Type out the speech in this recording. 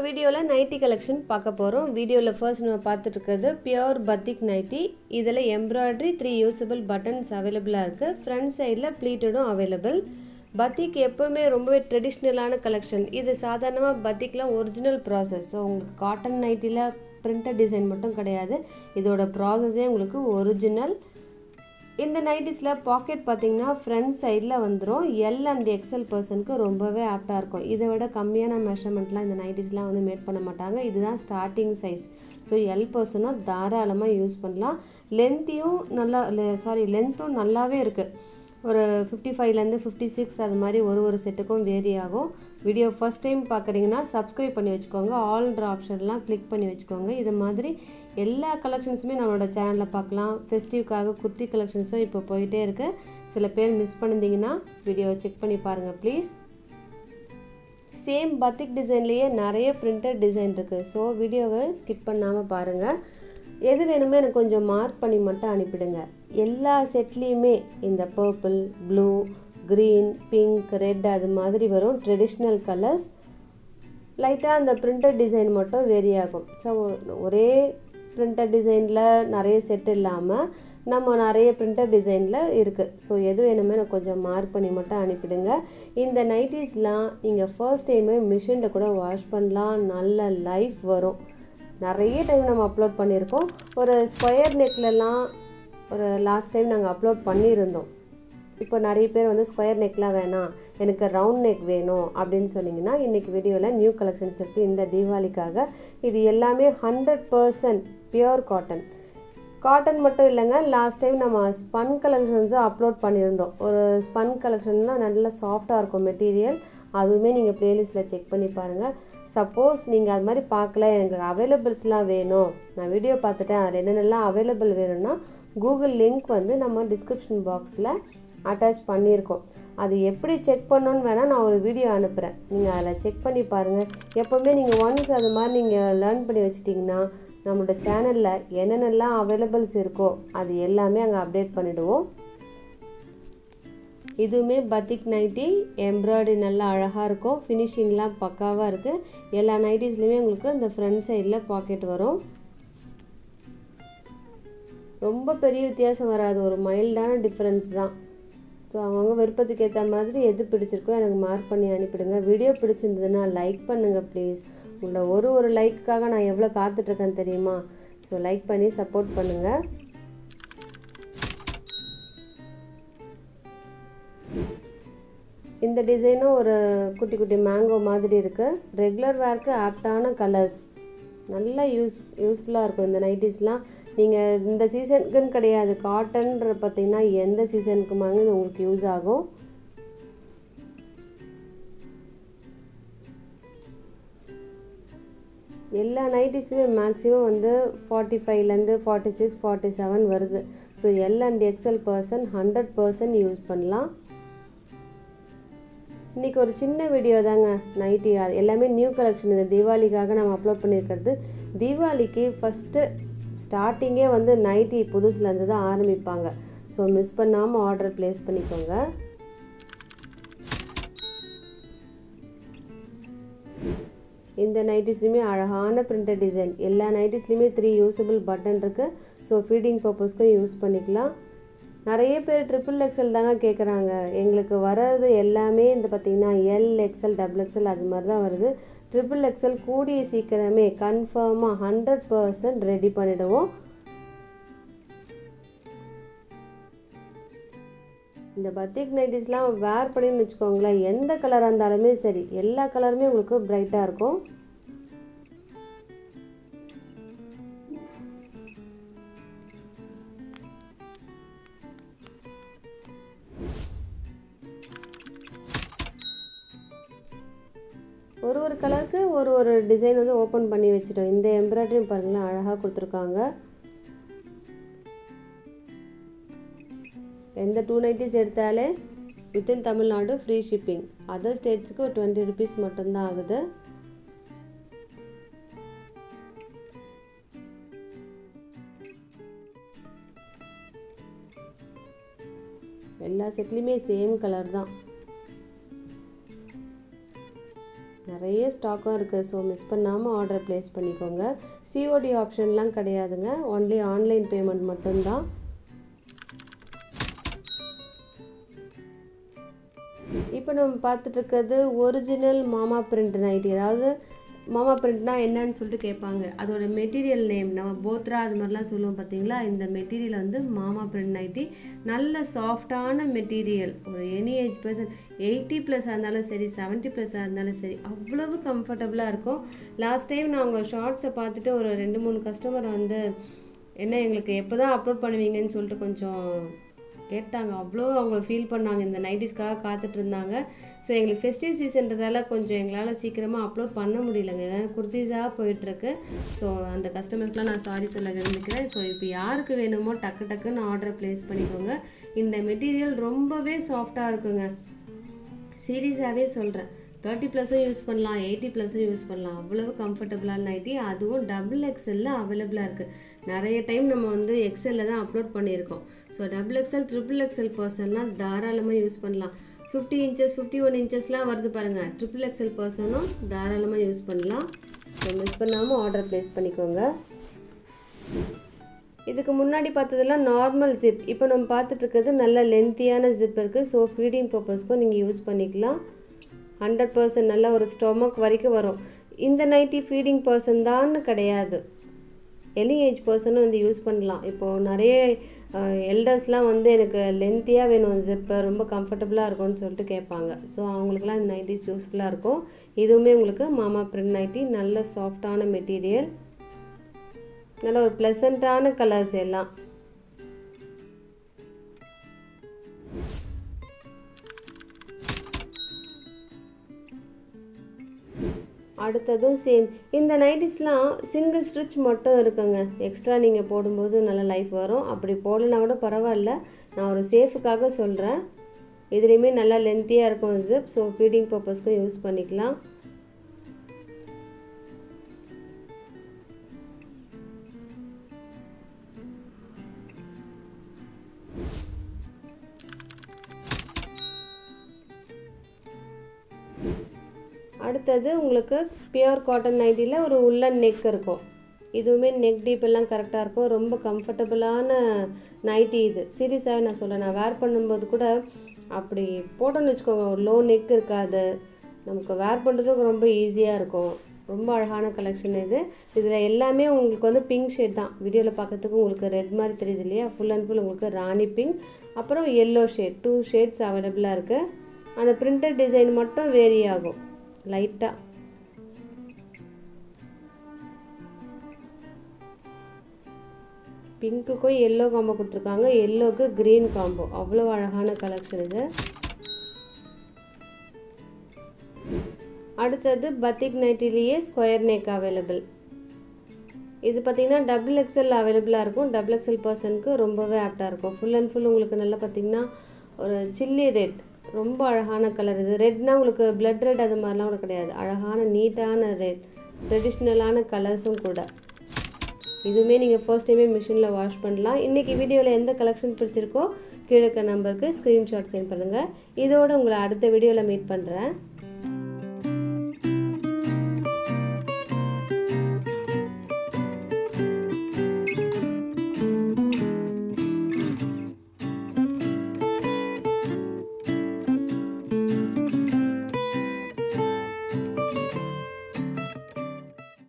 வீடியோவில் nightie collection பார்க்க போகிறோம் வீடியோவில் ஃபர்ஸ்ட் நம்ம பார்த்துட்டு இருக்கிறது பியோர் பத்திக் நைட்டி இதில் எம்ப்ராய்டரி த்ரீ யூசபிள் பட்டன்ஸ் அவைலபிளாக இருக்குது ஃப்ரண்ட் சைடில் ப்ளீட்டடும் அவைலபிள் பத்திக் எப்போவுமே ரொம்பவே ட்ரெடிஷ்னலான கலெக்ஷன் இது சாதாரணமாக பத்திக்லாம் ஒரிஜினல் ப்ராசஸ் ஸோ உங்களுக்கு காட்டன் நைட்டியில் பிரிண்டட் டிசைன் மட்டும் கிடையாது இதோட ப்ராசஸே உங்களுக்கு ஒரிஜினல் இந்த நைட்டிஸில் பாக்கெட் பார்த்தீங்கன்னா ஃப்ரண்ட் சைடில் வந்துடும் எல் அண்ட் எக்ஸல் பர்சனுக்கு ரொம்பவே ஆப்டாக இருக்கும் இதை விட கம்மியான மெஷர்மெண்ட்லாம் இந்த நைட்டிஸ்லாம் வந்து மேட் பண்ண மாட்டாங்க இதுதான் ஸ்டார்டிங் சைஸ் ஸோ எல் பர்சனாக தாராளமாக யூஸ் பண்ணலாம் லென்த்தையும் நல்லா சாரி லென்த்தும் நல்லாவே இருக்குது ஒரு ஃபிஃப்டி ஃபைவ்லேருந்து ஃபிஃப்டி சிக்ஸ் அது மாதிரி ஒரு ஒரு செட்டுக்கும் வேரி ஆகும் வீடியோ ஃபஸ்ட் டைம் பார்க்குறீங்கன்னா சப்ஸ்கிரைப் பண்ணி வச்சுக்கோங்க ஆல்ன்ற ஆப்ஷன்லாம் கிளிக் பண்ணி வச்சுக்கோங்க இது மாதிரி எல்லா கலெக்ஷன்ஸுமே நம்மளோட சேனலில் பார்க்கலாம் ஃபெஸ்டிவ்க்காக குர்த்தி கலெக்ஷன்ஸும் இப்போ போயிட்டே இருக்குது சில பேர் மிஸ் பண்ணியிருந்தீங்கன்னா வீடியோவை செக் பண்ணி பாருங்கள் ப்ளீஸ் சேம் பத்திக் டிசைன்லேயே நிறைய பிரிண்டட் டிசைன் இருக்குது ஸோ வீடியோவை ஸ்கிப் பண்ணாமல் பாருங்கள் எது வேணுமோ எனக்கு கொஞ்சம் மார்க் பண்ணி மட்டும் அனுப்பிடுங்க எல்லா செட்லேயுமே இந்த purple blue green pink red அது மாதிரி வரும் ட்ரெடிஷ்னல் கலர்ஸ் லைட்டாக அந்த பிரிண்டட் டிசைன் மட்டும் வேரி ஆகும் ஸோ ஒரே பிரிண்டட் டிசைனில் நிறைய செட் இல்லாமல் நம்ம நிறைய பிரிண்டட் டிசைனில் இருக்குது ஸோ எது வேணுமே எனக்கு கொஞ்சம் மார்க் பண்ணி மட்டும் அனுப்பிடுங்க இந்த நைட்டிஸ்லாம் நீங்கள் ஃபர்ஸ்ட் டைமே மிஷினில் கூட வாஷ் பண்ணலாம் நல்ல லைஃப் வரும் நிறைய டைம் நம்ம அப்லோட் பண்ணியிருக்கோம் ஒரு ஸ்கொயர் நெக்லலாம் ஒரு லாஸ்ட் டைம் நாங்கள் அப்லோட் பண்ணியிருந்தோம் இப்போ நிறைய பேர் வந்து ஸ்கொயர் நெக்லாம் வேணாம் எனக்கு ரவுண்ட் நெக் வேணும் அப்படின்னு சொன்னீங்கன்னா இன்றைக்கி வீடியோவில் நியூ கலெக்ஷன்ஸ் இருக்குது இந்த தீபாவளிக்காக இது எல்லாமே hundred percent pure cotton cotton மட்டும் இல்லைங்க லாஸ்ட் டைம் நம்ம ஸ்பன் கலெக்ஷன்ஸும் அப்லோட் பண்ணியிருந்தோம் ஒரு ஸ்பன் கலெக்ஷன்லாம் நல்லா சாஃப்டாக இருக்கும் மெட்டீரியல் அதுவுமே நீங்கள் ப்ளேலிஸ்ட்டில் செக் பண்ணி பாருங்கள் சப்போஸ் நீங்கள் அது மாதிரி பார்க்கல எனக்கு அவைலபிள்ஸ்லாம் வேணும் நான் வீடியோ பார்த்துட்டேன் அதில் என்னென்னலாம் அவைலபிள் வேணும்னா கூகுள் லிங்க் வந்து நம்ம டிஸ்கிரிப்ஷன் பாக்ஸில் அட்டாச் பண்ணியிருக்கோம் அது எப்படி செக் பண்ணணுன்னு வேணால் நான் ஒரு வீடியோ அனுப்புகிறேன் நீங்கள் அதில் செக் பண்ணி பாருங்கள் எப்போவுமே நீங்கள் ஒன்ஸ் அது மாதிரி நீங்கள் லேர்ன் பண்ணி வச்சிட்டிங்கன்னா நம்மளோட சேனலில் என்னென்னலாம் அவைலபிள்ஸ் இருக்கோ அது எல்லாமே அங்கே அப்டேட் பண்ணிவிடுவோம் இதுவுமே பத்திக் நைட்டி எம்ப்ராய்டரி நல்லா அழகாக இருக்கும் ஃபினிஷிங்லாம் பக்காவாக இருக்குது எல்லா நைட்டிஸ்லேயுமே உங்களுக்கு இந்த ஃப்ரண்ட் சைடில் பாக்கெட் வரும் ரொம்ப பெரிய வித்தியாசம் வராது ஒரு மைல்டான டிஃப்ரென்ஸ் தான் ஸோ அவங்கவுங்க விருப்பத்துக்கு ஏற்ற மாதிரி எது பிடிச்சிருக்கோ எனக்கு மார்க் பண்ணி அனுப்பிடுங்க வீடியோ பிடிச்சிருந்ததுன்னா லைக் பண்ணுங்கள் ப்ளீஸ் உங்களோட ஒரு ஒரு லைக்காக நான் எவ்வளோ காத்துட்ருக்கேன்னு தெரியுமா ஸோ லைக் பண்ணி சப்போர்ட் பண்ணுங்கள் இந்த டிசைனும் ஒரு குட்டி குட்டி மேங்கோ மாதிரி இருக்குது ரெகுலர் வேர்க்கு ஆப்டான கலர்ஸ் நல்லா யூஸ் யூஸ்ஃபுல்லாக இருக்கும் இந்த நைட்டிஸ்லாம் நீங்கள் இந்த சீசனுக்குன்னு கிடையாது காட்டன்ற பார்த்தீங்கன்னா எந்த சீசனுக்குமாங்க இது உங்களுக்கு யூஸ் ஆகும் எல்லா நைட்டிஸ்லையுமே மேக்ஸிமம் வந்து ஃபார்ட்டி ஃபைவ்லேருந்து ஃபார்ட்டி சிக்ஸ் ஃபார்ட்டி செவன் வருது so L and XL person hundred percent use பண்ணலாம் இன்றைக்கி ஒரு சின்ன வீடியோ தாங்க நைட்டி அது எல்லாமே நியூ கலெக்ஷன் இந்த தீபாவளிக்காக நம்ம அப்லோட் பண்ணியிருக்கிறது தீபாவளிக்கு ஃபஸ்ட்டு ஸ்டார்டிங்கே வந்து நைட்டி புதுசுலேருந்து தான் ஆரம்பிப்பாங்க ஸோ மிஸ் பண்ணாமல் ஆர்டர் ப்ளேஸ் பண்ணிக்கோங்க இந்த நைட்டிஸ்லையுமே அழகான பிரிண்டட் டிசைன் எல்லா நைட்டிஸ்லையுமே த்ரீ யூஸபிள் பட்டன் இருக்குது ஸோ ஃபீடிங் பர்பஸ்க்கும் யூஸ் பண்ணிக்கலாம் நிறைய பேர் ட்ரிபிள் எக்ஸல் தாங்க கேட்குறாங்க எங்களுக்கு வர்றது எல்லாமே இந்த பார்த்திங்கன்னா எல் எக்ஸல் டபுள் எக்ஸல் அது மாதிரி தான் வருது ட்ரிபிள் எக்ஸல் கூடிய சீக்கிரமே கன்ஃபார்மாக ஹண்ட்ரட் பர்சன்ட் ரெடி பண்ணிவிடுவோம் இந்த பத்திக் நைட்டிஸ்லாம் வேர் பண்ணின்னு வச்சுக்கோங்களேன் எந்த கலராக இருந்தாலுமே சரி எல்லா கலருமே உங்களுக்கு பிரைட்டாக இருக்கும் ஒரு ஒரு கலருக்கு ஒரு ஒரு டிசைன் வந்து ஓப்பன் பண்ணி வச்சுட்டோம் இந்த எம்ப்ராய்டரியும் பாருங்களேன் அழகாக கொடுத்துருக்காங்க எந்த டூ நைட்டிஸ் எடுத்தாலே within Tamil Nadu free shipping other ஸ்டேட்ஸுக்கு ஒரு டுவெண்ட்டி ருபீஸ் மட்டும்தான் ஆகுது எல்லா செட்லேயுமே சேம் கலர் தான் நிறைய நிறைய ஸ்டாக்கும் இருக்குது ஸோ மிஸ் பண்ணாமல் ஆர்டர் ப்ளேஸ் பண்ணிக்கோங்க சிஓடி ஆப்ஷன்லாம் கிடையாதுங்க ஒன்லி ஆன்லைன் பேமெண்ட் மட்டும்தான் இப்போ நம்ம பார்த்துட்டு இருக்கிறது ஒரிஜினல் மாமா பிரிண்ட் நைட்டி அதாவது மாமா பிரிண்ட்னா என்னன்னு சொல்லிட்டு கேட்பாங்க அதோட மெட்டீரியல் நேம் நம்ம போத்ரா அது மாதிரிலாம் சொல்லுவோம் பார்த்தீங்களா இந்த மெட்டீரியல் வந்து மாமா பிரிண்ட் நைட்டி நல்ல சாஃப்டான மெட்டீரியல் ஒரு எனி ஏஜ் பர்சன் எயிட்டி ப்ளஸ்ஸாக இருந்தாலும் சரி செவன்ட்டி ப்ளஸ்ஸாக இருந்தாலும் சரி அவ்வளவு கம்ஃபர்டபுளாக இருக்கும் லாஸ்ட் டைம் நான் உங்கள் ஷார்ட்ஸை பார்த்துட்டு ஒரு ரெண்டு மூணு கஸ்டமர் வந்து என்ன எங்களுக்கு எப்போ தான் அப்லோட் பண்ணுவீங்கன்னு சொல்லிட்டு கொஞ்சம் கேட்டாங்க அவ்வளோ அவங்க ஃபீல் பண்ணாங்க இந்த நைட்டிஸ்க்காக காத்துட்டு இருந்தாங்க ஸோ எங்களுக்கு ஃபெஸ்டிவ் சீசன்றதால கொஞ்சம் எங்களால் சீக்கிரமாக அப்லோட் பண்ண முடியலங்க குர்த்திஸாக போயிட்டுருக்கு ஸோ அந்த கஸ்டமர்ஸ்க்குலாம் நான் சாரி சொல்ல விரும்பிக்கிறேன் ஸோ இப்போ யாருக்கு வேணுமோ டக்கு டக்குன்னு ஆர்டர் ப்ளேஸ் பண்ணிக்கோங்க இந்த மெட்டீரியல் ரொம்பவே சாஃப்டாக இருக்குங்க சீரியஸாகவே சொல்கிறேன் தேர்ட்டி ப்ளஸும் யூஸ் பண்ணலாம் எயிட்டி ப்ளஸும் யூஸ் பண்ணலாம் அவ்வளவு கம்ஃபர்டபுளான நைட்டி அதுவும் டபுள் எக்ஸலில் அவைலபிளாக இருக்குது நிறைய டைம் நம்ம வந்து எக்ஸலில் தான் அப்லோட் பண்ணியிருக்கோம் so double XL triple XL பர்சன்லாம் தாராளமாக யூஸ் பண்ணலாம் ஃபிஃப்டி இன்ச்சஸ் ஃபிஃப்டி ஒன் இன்ச்சஸ்லாம் வருது பாருங்கள் ட்ரிபிள் எக்ஸல் பர்சனும் தாராளமாக யூஸ் பண்ணலாம் ஸோ மிஸ் பண்ணாமல் ஆர்டர் ப்ளேஸ் பண்ணிக்கோங்க இதுக்கு முன்னாடி பார்த்ததெல்லாம் நார்மல் ஜிப் இப்போ நம்ம பார்த்துட்டு இருக்கிறது நல்ல லென்த்தியான ஜிப் இருக்குது ஸோ ஃபீடிங் பர்பஸ்க்கும் நீங்கள் யூஸ் பண்ணிக்கலாம் ஹண்ட்ரட் பர்சன்ட் நல்ல ஒரு ஸ்டொமக் வரைக்கும் வரும் இந்த நைட்டி ஃபீடிங் பர்சன் தான் கிடையாது எனி ஏஜ் பர்சனும் வந்து யூஸ் பண்ணலாம் இப்போது நிறைய எல்டர்ஸ்லாம் வந்து எனக்கு லென்த்தியாக வேணும் ஜிப்பு ரொம்ப கம்ஃபர்டபுளாக இருக்கும்னு சொல்லிட்டு கேட்பாங்க ஸோ அவங்களுக்குலாம் இந்த நைட்டிஸ் யூஸ்ஃபுல்லாக இருக்கும் இதுவுமே உங்களுக்கு மாமா பிரிண்ட் நைட்டி நல்ல சாஃப்டான மெட்டீரியல் நல்ல ஒரு ப்ளசண்ட்டான கலர்ஸ் எல்லாம் அடுத்ததும் சேம் இந்த நைட்டிஸ்லாம் சிங்கிள் ஸ்டிச் மட்டும் இருக்குங்க எக்ஸ்ட்ரா நீங்கள் போடும்போது நல்ல லைஃப் வரும் அப்படி போடலனா கூட பரவாயில்ல நான் ஒரு சேஃபுக்காக சொல்கிறேன் இதுலேயுமே நல்லா லென்த்தியாக இருக்கும் ஜிப் ஸோ ஃபீடிங் பர்பஸ்க்கும் யூஸ் பண்ணிக்கலாம் அடுத்தது உங்களுக்கு பியூர் காட்டன் நைட்டியில் ஒரு உள்ளன் நெக் இருக்கும் இதுவுமே நெக் டீப் எல்லாம் கரெக்டாக இருக்கும் ரொம்ப கம்ஃபர்டபுளான நைட்டி இது சீரியஸாக நான் சொல்கிறேன் நான் வேர் பண்ணும்போது கூட அப்படி போட்டோன்னு வச்சுக்கோங்க ஒரு லோ நெக் இருக்காது நமக்கு வேர் பண்ணுறதுக்கு ரொம்ப ஈஸியாக இருக்கும் ரொம்ப அழகான கலெக்ஷன் இது இதில் எல்லாமே உங்களுக்கு வந்து பிங்க் ஷேட் தான் வீடியோவில் பார்க்கறதுக்கு உங்களுக்கு ரெட் மாதிரி தெரியுது இல்லையா ஃபுல் அண்ட் ஃபுல் உங்களுக்கு ராணி பிங்க் அப்புறம் எல்லோ ஷேட் டூ ஷேட்ஸ் அவைலபிளாக இருக்குது அந்த பிரிண்டட் டிசைன் மட்டும் வேரி ஆகும் லைட்டாக பிங்க்குக்கும் எல்லோ காம்போ கொடுத்துருக்காங்க எல்லோக்கு க்ரீன் காம்போ அவ்வளோ அழகான கலெக்ஷன் இது அடுத்தது பத்திக் நைட்டிலேயே ஸ்கொயர் நெக் அவைலபிள் இது பார்த்தீங்கன்னா டபுள் எக்ஸ்எல் அவைலபிளாக இருக்கும் டபுள் எக்ஸ்எல் பர்சனுக்கு ரொம்பவே ஆப்டாக இருக்கும் ஃபுல் அண்ட் ஃபுல் உங்களுக்கு நல்லா பார்த்தீங்கன்னா ஒரு சில்லி ரெட் ரொம்ப அழகான கலர் இது ரெட்னா உங்களுக்கு பிளட் ரெட் அது மாதிரிலாம் கூட கிடையாது அழகான நீட்டான ரெட் ட்ரெடிஷ்னலான கலர்ஸும் கூட இதுவுமே நீங்கள் ஃபர்ஸ்ட் டைமே மிஷினில் வாஷ் பண்ணலாம் இன்றைக்கி வீடியோவில் எந்த கலெக்ஷன் பிடிச்சிருக்கோ கீழே நம்பருக்கு ஸ்க்ரீன்ஷாட் சென்ட் பண்ணுங்கள் இதோடு உங்களை அடுத்த வீடியோவில் மீட் பண்ணுறேன்